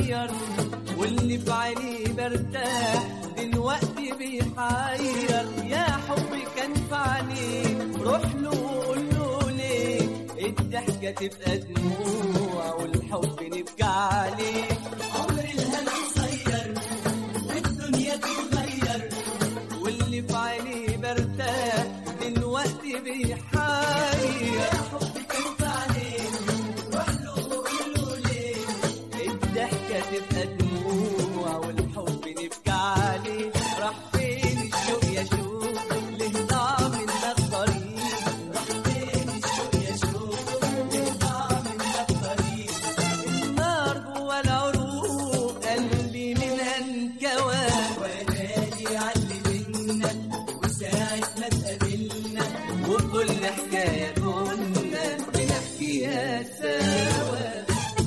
صغير واللي في عيني برتاح دلوقتي بيحير يا حبي كان في عينيك روح له وقول له ليه الضحكة تبقى دموع والحب نبكي عليه عمر الهنا قصير والدنيا تتغير واللي في عيني برتاح دلوقتي بيحير حبي كان في عينيك روح له وقول له ليه الضحكة تبقى دموع والحب نبكي عليه راح فين الشوق يا شوق ليه ضاع منا الطريق راح فين الشوق يا شوق ليه ضاع منا الطريق النار جوا العروق قلبي منها انكوى وانادي علي بينا وساعة ما تقابلنا وكل حكاية كنا بنحكيها سوا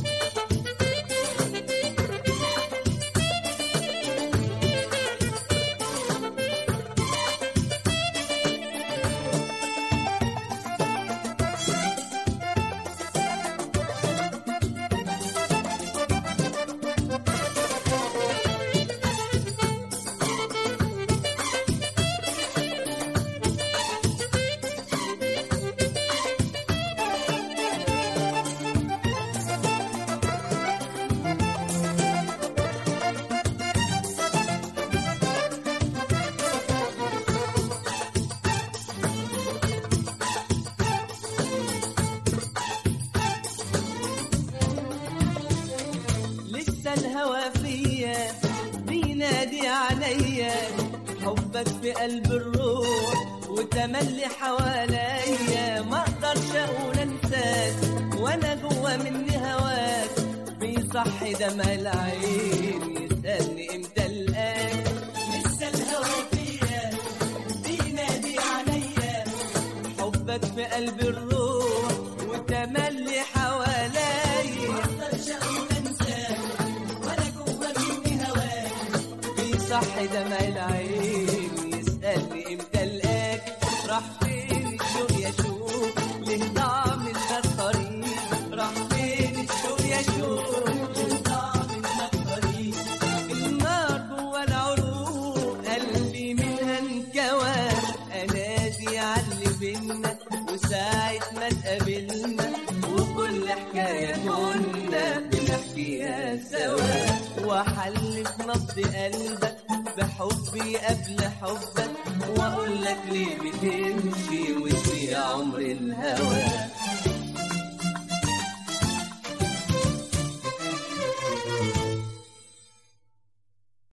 لسه الهوى فيا بينادي عليا حبك في قلب الروح وتملي حواليا ما اقدرش اقول انساك وانا جوا مني هواك بيصحي دمع العين يسالني امتى القاك لسه الهوى فيا بينادي عليا حبك في قلب الروح وتملي حواليا مقدرش اقول انساك ولا جوا مني هواك بيصحي دمع العين يسألني امتى القاك راح فين الشوق يا شوق ليه ضاع منا الطريق راح فين الشوق يا شوق ليه ضاع منا الطريق النار جوا العروق قلبي منها انكوى انادي علي بينا وساعة ما تقابلنا وكل حكاية كنا بنحكيها سوا واحلف نبض قلبك بحبي قبل حبك واقول لك ليه بتمشي وتضيع عمر الهوى